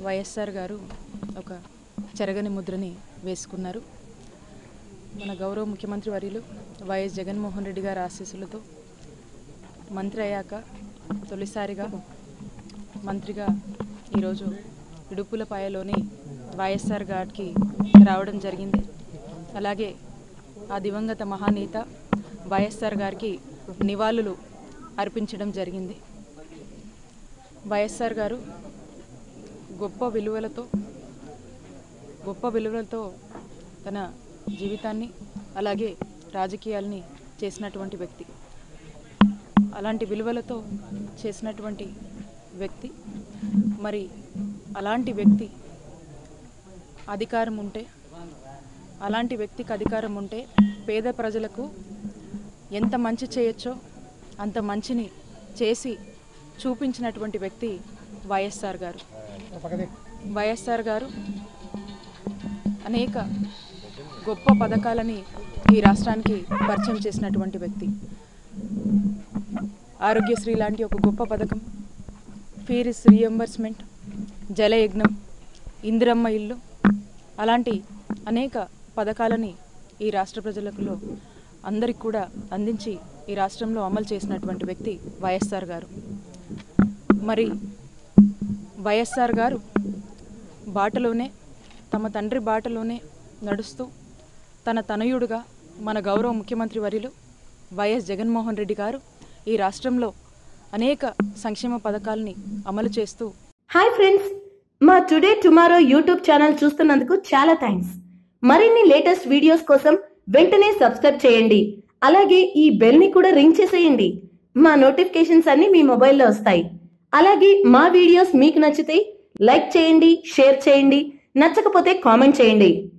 వైఎస్ఆర్ గారు ఒక చెరగని ముద్రని వేసుకున్నారు మన గౌరవ ముఖ్యమంత్రి వర్యులు వైఎస్ జగన్మోహన్ రెడ్డి గారి ఆశీస్సులతో మంత్రి అయ్యాక తొలిసారిగా మంత్రిగా ఈరోజు ఇడుపులపాయలోని వైఎస్ఆర్ ఘాట్కి రావడం జరిగింది అలాగే ఆ దివంగత మహానేత వైఎస్ఆర్ గారికి నివాళులు అర్పించడం జరిగింది వైఎస్ఆర్ గారు గొప్ప విలువలతో గొప్ప విలువలతో తన జీవితాన్ని అలాగే రాజకీయాల్ని చేసినటువంటి వ్యక్తి అలాంటి విలువలతో చేసినటువంటి వ్యక్తి మరి అలాంటి వ్యక్తి అధికారం ఉంటే అలాంటి వ్యక్తికి అధికారం ఉంటే పేద ప్రజలకు ఎంత మంచి చేయొచ్చో అంత మంచిని చేసి చూపించినటువంటి వ్యక్తి వైఎస్ఆర్ గారు వైఎస్ఆర్ గారు అనేక గొప్ప పథకాలని ఈ రాష్ట్రానికి పరిచయం చేసినటువంటి వ్యక్తి ఆరోగ్యశ్రీ లాంటి ఒక గొప్ప పథకం ఫీరిస్ రీఎంబర్స్మెంట్ జలయజ్ఞం ఇందిరమ్మ ఇల్లు అలాంటి అనేక పథకాలని ఈ రాష్ట్ర ప్రజలకు అందరికి కూడా అందించి ఈ రాష్ట్రంలో అమలు చేసినటువంటి వ్యక్తి వైఎస్ఆర్ గారు మరి వైఎస్ఆర్ గారు బాటలోనే తమ తండ్రి బాటలోనే నడుస్తూ తన తనయుడుగా మన గౌరవ ముఖ్యమంత్రి వర్యులు వైఎస్ జగన్మోహన్ రెడ్డి గారు ఈ రాష్ట్రంలో అనేక సంక్షేమ పథకాలని అమలు చేస్తూ హాయ్ ఫ్రెండ్స్ మా టుడే టుమారో యూట్యూబ్ ఛానల్ చూస్తున్నందుకు చాలా థ్యాంక్స్ మరిన్ని లేటెస్ట్ వీడియోస్ కోసం వెంటనే సబ్స్క్రైబ్ చేయండి అలాగే ఈ బెల్ ని కూడా రింగ్ చేసేయండి మా నోటిఫికేషన్స్ అన్ని మీ మొబైల్లో వస్తాయి అలాగే మా వీడియోస్ మీకు నచ్చితే లైక్ చేయండి షేర్ చేయండి నచ్చకపోతే కామెంట్ చేయండి